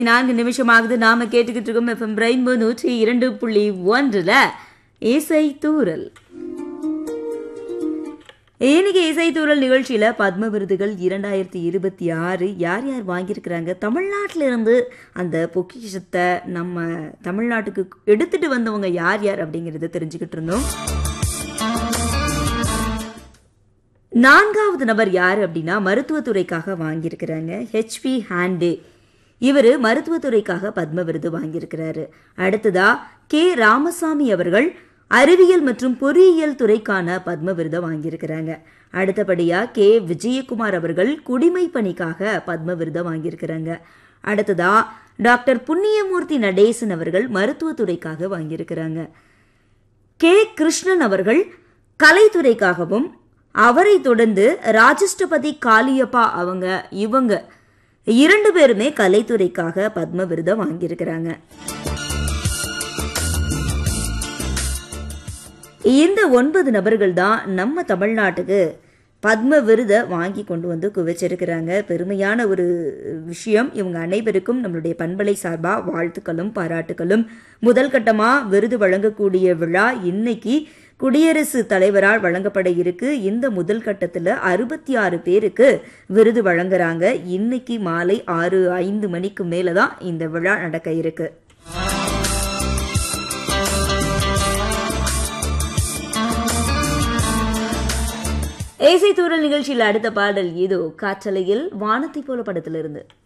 நான்கு நிமிஷம் ஆகுது நாம கேட்டுக்கிட்டு இருக்கோம் எஃப்எம் ரெயின்போ நூற்றி இரண்டு புள்ளி ஒன்றுல இசை தூரல் இன்னைக்கு இசை தூரல் நிகழ்ச்சியில பத்ம விருதுகள் இரண்டாயிரத்தி இருபத்தி ஆறு யார் யார் வாங்கியிருக்கிறாங்க தமிழ்நாட்டில இருந்து அந்த பொக்கிஷத்தை நம்ம தமிழ்நாட்டுக்கு எடுத்துட்டு வந்தவங்க யார் யார் அப்படிங்கறத தெரிஞ்சுக்கிட்டு இருந்தோம் நான்காவது நபர் யார் அப்படின்னா மருத்துவத்துறைக்காக வாங்கியிருக்கிறாங்க ஹெச்பி ஹாண்டே இவர் மருத்துவத்துறைக்காக பத்ம விருது வாங்கியிருக்கிறாரு அடுத்ததா கே ராமசாமி அவர்கள் அறிவியல் மற்றும் பொறியியல் துறைக்கான பத்ம விருதை வாங்கியிருக்கிறாங்க அடுத்தபடியா கே விஜயகுமார் அவர்கள் குடிமை பணிக்காக பத்ம விருதை வாங்கியிருக்கிறாங்க அடுத்ததா டாக்டர் புண்ணியமூர்த்தி நடேசன் அவர்கள் மருத்துவத்துறைக்காக வாங்கியிருக்கிறாங்க கே கிருஷ்ணன் அவர்கள் கலைத்துறைக்காகவும் அவரை தொடர்ந்து ராஜஷ்டபதி காளியப்பா அவங்க இவங்க இரண்டு பேருமே கலைத்துறைக்காக பத்ம விருதை வாங்கியிருக்கிறாங்க இந்த ஒன்பது நபர்கள் தான் நம்ம தமிழ்நாட்டுக்கு பத்ம விருதை வாங்கி கொண்டு வந்து குவிச்சிருக்கிறாங்க பெருமையான ஒரு விஷயம் இவங்க அனைவருக்கும் நம்மளுடைய பண்பலை சார்பா வாழ்த்துக்களும் பாராட்டுகளும் முதல் கட்டமா விருது வழங்கக்கூடிய விழா இன்னைக்கு குடியரசு தலைவரால் வழங்கப்பட இருக்கு இந்த முதல் கட்டத்தில் அறுபத்தி ஆறு பேருக்கு விருது வழங்குறாங்க இன்னைக்கு மாலை ஆறு ஐந்து மணிக்கு மேலே தான் இந்த விழா நடக்க இருக்கு ஏசை தூரல் நிகழ்ச்சியில் அடுத்த பாடல் இதோ காற்றலையில் வானத்தை போல படத்திலிருந்து